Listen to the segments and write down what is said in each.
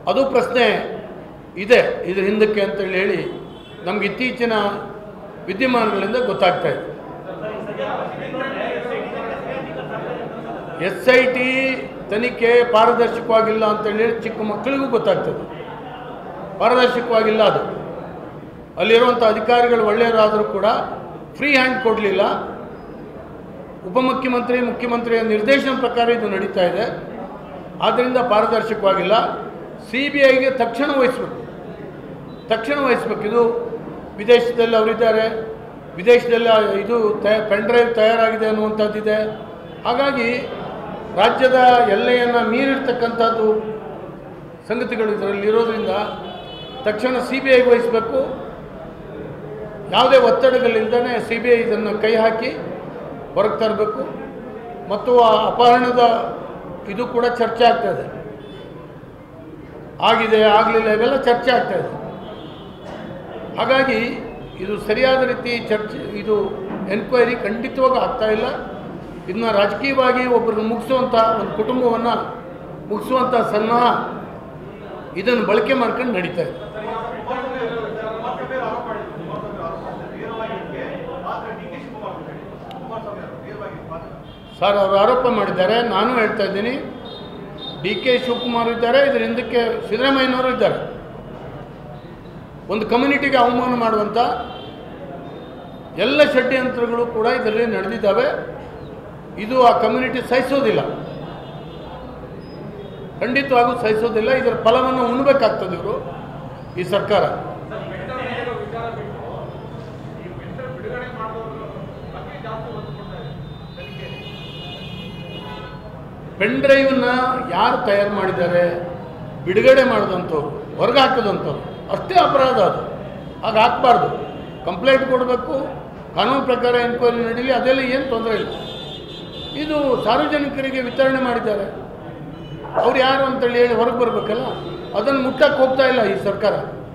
ಅದು ಪ್ರಶ್ನೆ ಇದೆ ಇದ್ರ ಹಿಂದಕ್ಕೆ ಅಂತೇಳಿ ಹೇಳಿ ನಮ್ಗೆ ಇತ್ತೀಚಿನ ವಿದ್ಯಮಾನಗಳಿಂದ ಗೊತ್ತಾಗ್ತಾ ಇದೆ ಎಸ್ ಐ ಟಿ ತನಿಖೆ ಪಾರದರ್ಶಕವಾಗಿಲ್ಲ ಅಂತೇಳಿ ಹೇಳಿ ಚಿಕ್ಕ ಮಕ್ಕಳಿಗೂ ಗೊತ್ತಾಗ್ತದೆ ಪಾರದರ್ಶಕವಾಗಿಲ್ಲ ಅದು ಅಲ್ಲಿರುವಂಥ ಅಧಿಕಾರಿಗಳು ಒಳ್ಳೆಯರಾದರೂ ಕೂಡ ಫ್ರೀ ಹ್ಯಾಂಡ್ ಕೊಡಲಿಲ್ಲ ಉಪಮುಖ್ಯಮಂತ್ರಿ ಮುಖ್ಯಮಂತ್ರಿಯ ನಿರ್ದೇಶನ ಪ್ರಕಾರ ಇದು ನಡೀತಾ ಇದೆ ಆದ್ದರಿಂದ ಪಾರದರ್ಶಕವಾಗಿಲ್ಲ ಸಿ ಬಿ ಐಗೆ ತಕ್ಷಣ ವಹಿಸ್ಬೇಕು ತಕ್ಷಣ ವಹಿಸ್ಬೇಕು ಇದು ವಿದೇಶದಲ್ಲಿ ಅವರಿದ್ದಾರೆ ವಿದೇಶದಲ್ಲಿ ಇದು ತಯ ಪೆನ್ ಡ್ರೈವ್ ತಯಾರಾಗಿದೆ ಅನ್ನುವಂಥದ್ದಿದೆ ಹಾಗಾಗಿ ರಾಜ್ಯದ ಎಲ್ಲೆಯನ್ನು ಮೀರಿರ್ತಕ್ಕಂಥದ್ದು ಸಂಗತಿಗಳು ಇದರಲ್ಲಿ ಇರೋದ್ರಿಂದ ತಕ್ಷಣ ಸಿ ಬಿ ಐಗೆ ವಹಿಸಬೇಕು ಯಾವುದೇ ಒತ್ತಡಗಳಿಲ್ಲದೇ ಸಿ ಬಿ ಐ ಇದನ್ನು ಕೈ ಹಾಕಿ ಹೊರಗೆ ತರಬೇಕು ಮತ್ತು ಆ ಅಪಹರಣದ ಇದು ಕೂಡ ಚರ್ಚೆ ಆಗ್ತಾ ಇದೆ ಆಗಿದೆ ಆಗಲಿಲ್ಲ ಇವೆಲ್ಲ ಚರ್ಚೆ ಆಗ್ತಾ ಇದೆ ಹಾಗಾಗಿ ಇದು ಸರಿಯಾದ ರೀತಿ ಚರ್ಚೆ ಇದು ಎನ್ಕ್ವೈರಿ ಖಂಡಿತವಾಗಿ ಆಗ್ತಾ ಇಲ್ಲ ಇದನ್ನ ರಾಜಕೀಯವಾಗಿ ಒಬ್ಬರನ್ನು ಮುಗಿಸುವಂಥ ಒಂದು ಕುಟುಂಬವನ್ನು ಮುಗಿಸುವಂಥ ಸನ್ನಾಹ ಇದನ್ನು ಬಳಕೆ ಮಾಡ್ಕೊಂಡು ನಡೀತಾ ಇದೆ ಸರ್ ಅವರು ಆರೋಪ ಮಾಡಿದ್ದಾರೆ ನಾನು ಹೇಳ್ತಾ ಇದ್ದೀನಿ ಡಿ ಕೆ ಶಿವಕುಮಾರ್ ಇದ್ದಾರೆ ಇದರ ಹಿಂದಕ್ಕೆ ಸಿದ್ದರಾಮಯ್ಯನವರು ಇದ್ದಾರೆ ಒಂದು ಕಮ್ಯುನಿಟಿಗೆ ಅವಮಾನ ಮಾಡುವಂಥ ಎಲ್ಲ ಷಡ್ಯಂತ್ರಗಳು ಕೂಡ ಇದರಲ್ಲಿ ನಡೆದಿದ್ದಾವೆ ಇದು ಆ ಕಮ್ಯುನಿಟಿ ಸಹಿಸೋದಿಲ್ಲ ಖಂಡಿತವಾಗೂ ಸಹಿಸೋದಿಲ್ಲ ಇದರ ಫಲವನ್ನು ಉಣ್ಬೇಕಾಗ್ತದೆ ಇವರು ಈ ಸರ್ಕಾರ ಪೆನ್ ಡ್ರೈವನ್ನ ಯಾರು ತಯಾರು ಮಾಡಿದ್ದಾರೆ ಬಿಡುಗಡೆ ಮಾಡಿದಂಥವ್ರು ಹೊರಗೆ ಹಾಕಿದಂಥವ್ರು ಅಷ್ಟೇ ಅಪರಾಧ ಅದು ಹಾಗೆ ಹಾಕಬಾರ್ದು ಕಂಪ್ಲೇಂಟ್ ಕೊಡಬೇಕು ಕಾನೂನು ಪ್ರಕಾರ ಎನ್ಕ್ವೈರಿ ನಡೀಲಿ ಅದೆಲ್ಲ ಏನು ತೊಂದರೆ ಇಲ್ಲ ಇದು ಸಾರ್ವಜನಿಕರಿಗೆ ವಿತರಣೆ ಮಾಡಿದ್ದಾರೆ ಅವ್ರು ಯಾರು ಅಂತೇಳಿ ಹೇಳಿ ಹೊರಗೆ ಬರಬೇಕಲ್ಲ ಅದನ್ನು ಮುಟ್ಟಕ್ಕೆ ಹೋಗ್ತಾ ಇಲ್ಲ ಈ ಸರ್ಕಾರ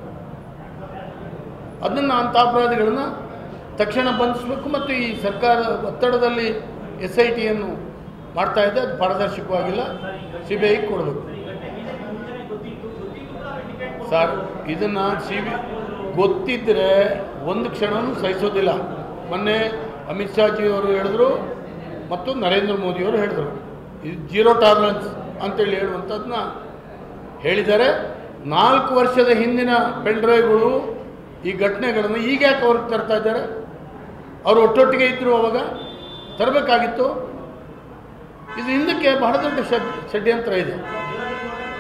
ಅದನ್ನು ಅಂಥ ಅಪರಾಧಿಗಳನ್ನ ತಕ್ಷಣ ಬಂಧಿಸಬೇಕು ಮತ್ತು ಈ ಸರ್ಕಾರ ಒತ್ತಡದಲ್ಲಿ ಎಸ್ ಐ ಟಿಯನ್ನು ಮಾಡ್ತಾ ಇದೆ ಅದು ಪಾರದರ್ಶಕವಾಗಿಲ್ಲ ಸಿ ಬಿ ಐಗೆ ಕೊಡಬೇಕು ಸರ್ ಇದನ್ನು ಸಿ ಬಿ ಗೊತ್ತಿದ್ದರೆ ಒಂದು ಕ್ಷಣವೂ ಸಹಿಸೋದಿಲ್ಲ ಮೊನ್ನೆ ಅಮಿತ್ ಶಾಜಿ ಅವರು ಹೇಳಿದ್ರು ಮತ್ತು ನರೇಂದ್ರ ಮೋದಿಯವರು ಹೇಳಿದರು ಇದು ಜೀರೋ ಟಾಲರೆನ್ಸ್ ಅಂತೇಳಿ ಹೇಳುವಂಥದ್ದನ್ನ ಹೇಳಿದ್ದಾರೆ ನಾಲ್ಕು ವರ್ಷದ ಹಿಂದಿನ ಪೆನ್ ಡ್ರೈವ್ಗಳು ಈ ಘಟನೆಗಳನ್ನು ಈಗ ಯಾಕೆ ಅವ್ರಿಗೆ ತರ್ತಾ ಇದ್ದಾರೆ ಅವರು ಒಟ್ಟೊಟ್ಟಿಗೆ ಇದ್ದರು ಅವಾಗ ತರಬೇಕಾಗಿತ್ತು ಇದು ಹಿಂದಕ್ಕೆ ಬಹಳ ದೊಡ್ಡ ಷಡ್ ಷಡ್ಯಂತ್ರ ಇದೆ